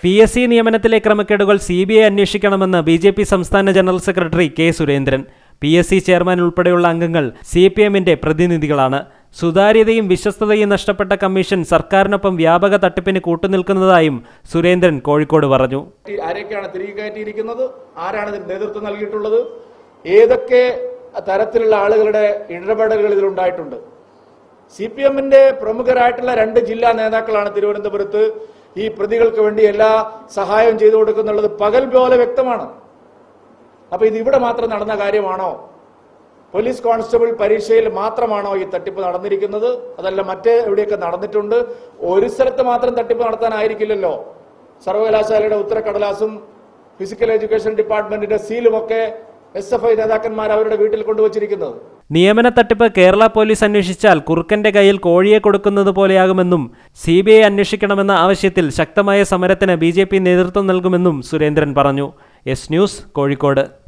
P S C നിയമനത്തിലെ ക്രമക്കേടുകൾ C B I അന്വേഷിക്കണമെന്ന് ബി ജെ പി സംസ്ഥാന general secretary K Surendran P S C chairman ഉൾപ്പെടെയുള്ള അംഗങ്ങൾ സി പി എമ്മിന്റെ പ്രതിനിധികളാണ് സുതാര്യതയും വിശ്വസ്തതയും നഷ്ടപ്പെട്ട കമ്മീഷൻ സർക്കാരിനൊപ്പം വ്യാപക തട്ടിപ്പിന് കൂട്ടുനിൽക്കുന്നതായും സുരേന്ദ്രൻ കോഴിക്കോട് പറഞ്ഞു ആരൊക്കെയാണ് തിരികെ കയറ്റിയിരിക്കുന്നത് ആരാണ് ഇതിന് നേതൃത്വം നൽകിയിട്ടുള്ളത് ഏതൊക്കെ തരത്തിലുള്ള ആളുകളുടെ ഇടപെടലുകൾ ഇതിലുണ്ടായിട്ടുണ്ട് സി പി എമ്മിന്റെ പ്രമുഖരായിട്ടുള്ള രണ്ട് ജില്ലാ നേതാക്കളാണ് തിരുവനന്തപുരത്ത് ഈ പ്രതികൾക്ക് വേണ്ടി എല്ലാ സഹായവും ചെയ്തു കൊടുക്കുന്നുള്ളത് പകൽ പോലെ വ്യക്തമാണ് അപ്പൊ ഇത് ഇവിടെ മാത്രം നടന്ന കാര്യമാണോ പോലീസ് കോൺസ്റ്റബിൾ പരീക്ഷയിൽ മാത്രമാണോ ഈ തട്ടിപ്പ് നടന്നിരിക്കുന്നത് അതല്ല മറ്റ് എവിടെയൊക്കെ നടന്നിട്ടുണ്ട് ഒരു സ്ഥലത്ത് മാത്രം തട്ടിപ്പ് നടത്താനായിരിക്കില്ലല്ലോ സർവകലാശാലയുടെ ഉത്തരക്കടലാസും ഫിസിക്കൽ എഡ്യൂക്കേഷൻ ഡിപ്പാർട്ട്മെന്റിന്റെ സീലുമൊക്കെ എസ് എഫ് ഐ നേതാക്കന്മാർ അവരുടെ വീട്ടിൽ കൊണ്ടുവച്ചിരിക്കുന്നത് നിയമന തട്ടിപ്പ് കേരള പോലീസ് അന്വേഷിച്ചാൽ കുറുക്കന്റെ കയ്യിൽ കോഴിയെ കൊടുക്കുന്നത് പോലെയാകുമെന്നും സി ബി ഐ അന്വേഷിക്കണമെന്ന ആവശ്യത്തിൽ ശക്തമായ സമരത്തിന് ബി നേതൃത്വം നൽകുമെന്നും സുരേന്ദ്രൻ പറഞ്ഞു എസ് ന്യൂസ് കോഴിക്കോട്